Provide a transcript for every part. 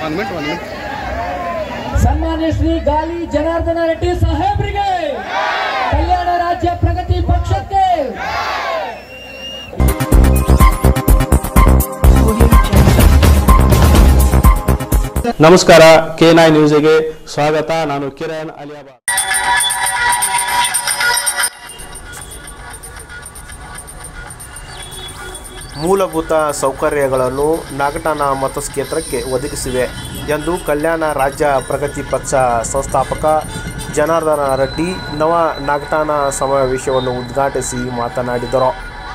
ಒಂದು ಮಿನಿಟ್ ಒಂದು ಮಿನಿಟ್ ಸನ್ಮಾನ್ಯ ಶ್ರೀ ಗಾಲಿ ಜನಾರ್ದನ ರೆಡ್ಡಿ ಸಾಹೇಬ್ರಿಗೆ ಕಲ್ಯಾಣ ರಾಜ್ಯ ಪ್ರಗತಿ ಪಕ್ಷಕ್ಕೆ ನಮಸ್ಕಾರ ಕೆ ನೈ ನ್ಯೂಸ್ಗೆ ಸ್ವಾಗತ ನಾನು ಕಿರಣ್ ಅಲಿಯಾಬಾದ್ ಮೂಲಭೂತ ಸೌಕರ್ಯಗಳನ್ನು ನಾಗಠಾಣ ಮತಕ್ಷೇತ್ರಕ್ಕೆ ಒದಗಿಸಿವೆ ಎಂದು ಕಲ್ಯಾಣ ರಾಜ್ಯ ಪ್ರಗತಿ ಪಕ್ಷ ಸಂಸ್ಥಾಪಕ ಜನಾರ್ದನ ರೆಡ್ಡಿ ನವ ನಾಗಠಾಣ ಸಮಾವೇಶವನ್ನು ಉದ್ಘಾಟಿಸಿ ಮಾತನಾಡಿದರು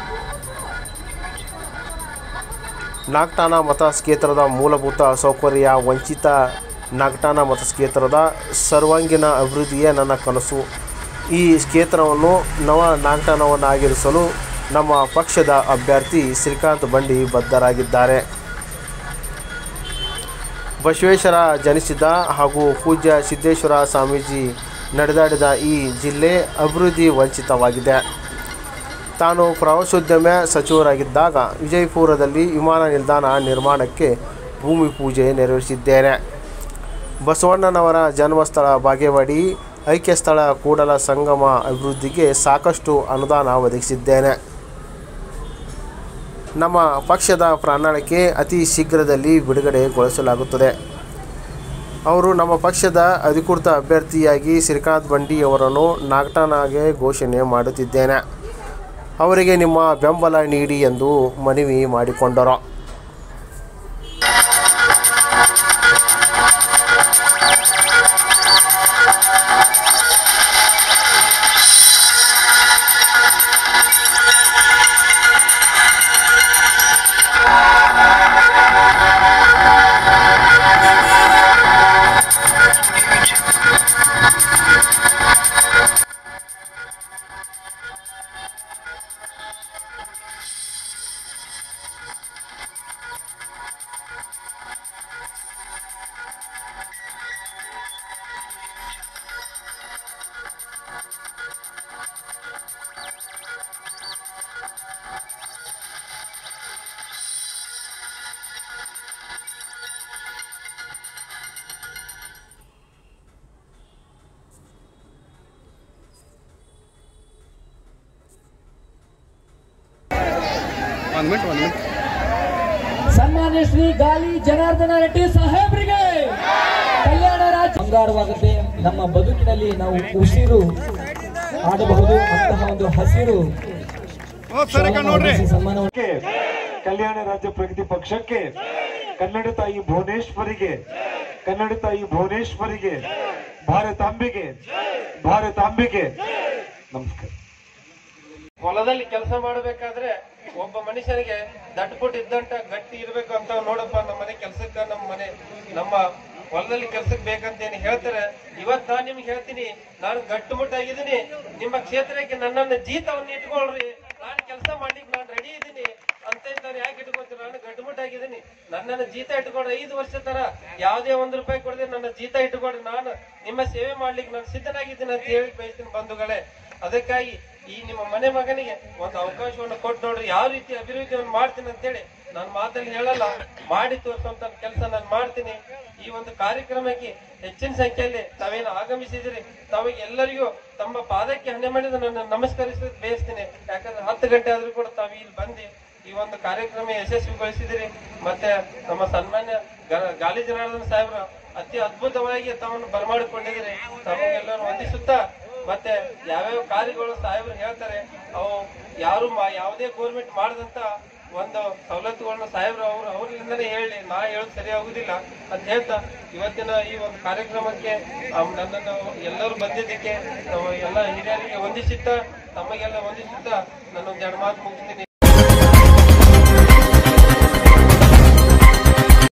ನಾಗಠಾಣ ಮತಕ್ಷೇತ್ರದ ಮೂಲಭೂತ ಸೌಕರ್ಯ ವಂಚಿತ ನಾಗಠಾಣ ಮತಕ್ಷೇತ್ರದ ಸರ್ವಾಂಗೀಣ ಅಭಿವೃದ್ಧಿಯೇ ನನ್ನ ಕನಸು ಈ ಕ್ಷೇತ್ರವನ್ನು ನವ ನಾಗಠಾಣವನ್ನಾಗಿರಿಸಲು ನಮ್ಮ ಪಕ್ಷದ ಅಭ್ಯರ್ಥಿ ಶ್ರೀಕಾಂತ್ ಬಂಡಿ ಬದ್ಧರಾಗಿದ್ದಾರೆ ಬಸವೇಶ್ವರ ಜನಿಸಿದ ಹಾಗೂ ಪೂಜ್ಯ ಸಿದ್ದೇಶ್ವರ ಸ್ವಾಮೀಜಿ ನಡೆದಾಡಿದ ಈ ಜಿಲ್ಲೆ ಅಭಿವೃದ್ಧಿ ವಂಚಿತವಾಗಿದೆ ತಾನು ಪ್ರವಾಸೋದ್ಯಮ ಸಚಿವರಾಗಿದ್ದಾಗ ವಿಜಯಪುರದಲ್ಲಿ ವಿಮಾನ ನಿಲ್ದಾಣ ನಿರ್ಮಾಣಕ್ಕೆ ಭೂಮಿ ಪೂಜೆ ನೆರವೇರಿಸಿದ್ದೇನೆ ಬಸವಣ್ಣನವರ ಜನ್ಮಸ್ಥಳ ಬಾಗೇವಾಡಿ ಐಕ್ಯ ಸ್ಥಳ ಕೂಡಲ ಸಂಗಮ ಅಭಿವೃದ್ಧಿಗೆ ಸಾಕಷ್ಟು ಅನುದಾನ ಒದಗಿಸಿದ್ದೇನೆ ನಮ್ಮ ಪಕ್ಷದ ಪ್ರಣಾಳಿಕೆ ಅತಿ ಶೀಘ್ರದಲ್ಲಿ ಬಿಡುಗಡೆಗೊಳಿಸಲಾಗುತ್ತದೆ ಅವರು ನಮ್ಮ ಪಕ್ಷದ ಅಧಿಕೃತ ಅಭ್ಯರ್ಥಿಯಾಗಿ ಶ್ರೀಕಾಂತ್ ಬಂಡಿ ಅವರನ್ನು ನಾಗಠಾಣಗೆ ಘೋಷಣೆ ಮಾಡುತ್ತಿದ್ದೇನೆ ಅವರಿಗೆ ನಿಮ್ಮ ಬೆಂಬಲ ನೀಡಿ ಎಂದು ಮನವಿ ಮಾಡಿಕೊಂಡರು ಒಂದು ಮಿನಿಟ್ ಒಂದು ಮಿನಿಟ್ ಸನ್ಮಾನ್ಯ ಶ್ರೀ ಗಾಲಿ ಜನಾರ್ದನ ರೆಡ್ಡಿ ಸಾಹೇಬ್ರಿಗೆ ಕಲ್ಯಾಣ ರಾಜ್ಯ ಬಂಗಾರವಾಗುತ್ತೆ ನಮ್ಮ ಬದುಕಿನಲ್ಲಿ ನಾವು ಉಸಿರು ಆಡಬಹುದು ಅಂತಹ ಒಂದು ಹಸಿರು ಸನ್ಮಾನವನ್ನು ಕ್ಕೆ, ಕಲ್ಯಾಣ ರಾಜ್ಯ ಪ್ರಗತಿ ಪಕ್ಷಕ್ಕೆ ಕನ್ನಡ ತಾಯಿ ಭುವನೇಶ್ವರಿಗೆ ಕನ್ನಡ ತಾಯಿ ಭುವನೇಶ್ವರಿಗೆ ಭಾರತಾಂಬೆಗೆ ಭಾರತಾಂಬೆಗೆ ನಮಸ್ಕಾರ ಹೊಲದಲ್ಲಿ ಕೆಲಸ ಮಾಡಬೇಕಾದ್ರೆ ಒಬ್ಬ ಮನುಷ್ಯನಿಗೆ ದಟ್ಪುಟ್ ಇದ್ದಂಟ ಗಟ್ಟಿ ಇರ್ಬೇಕು ಅಂತ ನೋಡಪ್ಪ ನಮ್ಮ ಮನೆ ಕೆಲ್ಸಕ್ಕ ನಮ್ಮ ಮನೆ ನಮ್ಮ ಹೊಲದಲ್ಲಿ ಕೆಲ್ಸಕ್ಕೆ ಬೇಕಂತ ಏನು ಹೇಳ್ತಾರೆ ಇವತ್ ನಾನ್ ನಿಮ್ಗೆ ಹೇಳ್ತೀನಿ ನಾನು ಗಟ್ಟುಮುಟ್ಟಾಗಿದ್ದೀನಿ ನಿಮ್ಮ ಕ್ಷೇತ್ರಕ್ಕೆ ನನ್ನನ್ನ ಜೀತವನ್ನು ಇಟ್ಕೊಳ್ರಿ ನಾನು ಕೆಲಸ ಮಾಡ್ಲಿಕ್ಕೆ ನಾನು ರೆಡಿ ಇದ್ದೀನಿ ಅಂತ ನಾನು ಯಾಕೆ ಇಟ್ಕೊಳ್ತೀನಿ ನಾನು ಗಟ್ಟುಮುಟ್ಟಾಗಿದ್ದೀನಿ ನನ್ನನ್ನ ಜೀತ ಇಟ್ಕೊಡ್ರಿ ಐದು ವರ್ಷ ತರ ಯಾವುದೇ ಒಂದ್ ರೂಪಾಯಿ ಕೊಡದೆ ನನ್ನ ಜೀತ ಇಟ್ಕೊಡ್ರಿ ನಾನು ನಿಮ್ಮ ಸೇವೆ ಮಾಡ್ಲಿಕ್ಕೆ ನಾನು ಸಿದ್ಧನಾಗಿದ್ದೀನಿ ಅಂತ ಹೇಳಿ ಬಯಸ್ತೀನಿ ಬಂಧುಗಳೇ ಅದಕ್ಕಾಗಿ ಈ ನಿಮ್ಮ ಮನೆ ಮಗನಿಗೆ ಒಂದು ಅವಕಾಶವನ್ನು ಕೊಟ್ಟು ನೋಡ್ರಿ ಯಾವ ರೀತಿ ಅಭಿವೃದ್ಧಿಯನ್ನು ಮಾಡ್ತೀನಿ ಅಂತೇಳಿ ನಾನು ಮಾತಲ್ಲಿ ಹೇಳಲ್ಲ ಮಾಡಿ ತೋರಿಸುವಂತ ಕೆಲಸ ನಾನು ಮಾಡ್ತೀನಿ ಈ ಒಂದು ಕಾರ್ಯಕ್ರಮಕ್ಕೆ ಹೆಚ್ಚಿನ ಸಂಖ್ಯೆಯಲ್ಲಿ ತಾವೇನು ಆಗಮಿಸಿದಿರಿ ತಾವಿಗೆ ಎಲ್ಲರಿಗೂ ತಮ್ಮ ಪಾದಕ್ಕೆ ಹಣೆ ಮಾಡಿದ ನಾನು ನಮಸ್ಕರಿಸ ಬಯಸ್ತೀನಿ ಯಾಕಂದ್ರೆ ಹತ್ತು ಗಂಟೆ ಆದ್ರೂ ಕೂಡ ತಾವು ಇಲ್ಲಿ ಬಂದು ಈ ಒಂದು ಕಾರ್ಯಕ್ರಮ ಯಶಸ್ವಿಗೊಳಿಸಿದಿರಿ ಮತ್ತೆ ನಮ್ಮ ಸನ್ಮಾನ್ಯ ಗ- ಗಾಲಿ ಜನಾರ್ದನ ಸಾಹೇಬ್ರು ಅತಿ ಅದ್ಭುತವಾಗಿ ತಮ್ಮನ್ನು ಬರಮಾಡಿಕೊಂಡಿದ್ದೀರಿ ತಮಗೆಲ್ಲರೂ ವಂದಿಸುತ್ತಾ ಮತ್ತೆ ಯಾವ್ಯಾವ ಕಾರ್ಯಗಳು ಸಾಹೇಬರು ಹೇಳ್ತಾರೆ ಅವು ಯಾರು ಮಾ- ಯಾವುದೇ ಗೋರ್ಮೆಂಟ್ ಮಾಡದಂತ ಒಂದು ಸವಲತ್ತುಗಳನ್ನ ಸಾಹೇಬ್ರು ಅವರು ಅವರಿಂದನೇ ಹೇಳಿ ನಾ ಹೇಳೋದು ಸರಿ ಆಗುದಿಲ್ಲ ಅಂತ ಹೇಳ್ತಾ ಇವತ್ತಿನ ಈ ಒಂದು ಕಾರ್ಯಕ್ರಮಕ್ಕೆ ಅವ್ ನನ್ನನ್ನು ಎಲ್ಲರೂ ಬಂದಿದ್ದಕ್ಕೆ ನಾವು ಎಲ್ಲ ಹಿರಿಯರಿಗೆ ವಂದಿಸುತ್ತಾ ತಮಗೆಲ್ಲ ವಂದಿಸುತ್ತಾ ನಾನು ಒಂದು ಎರಡು ಮಾತು ಮುಗಿಸ್ತೀನಿ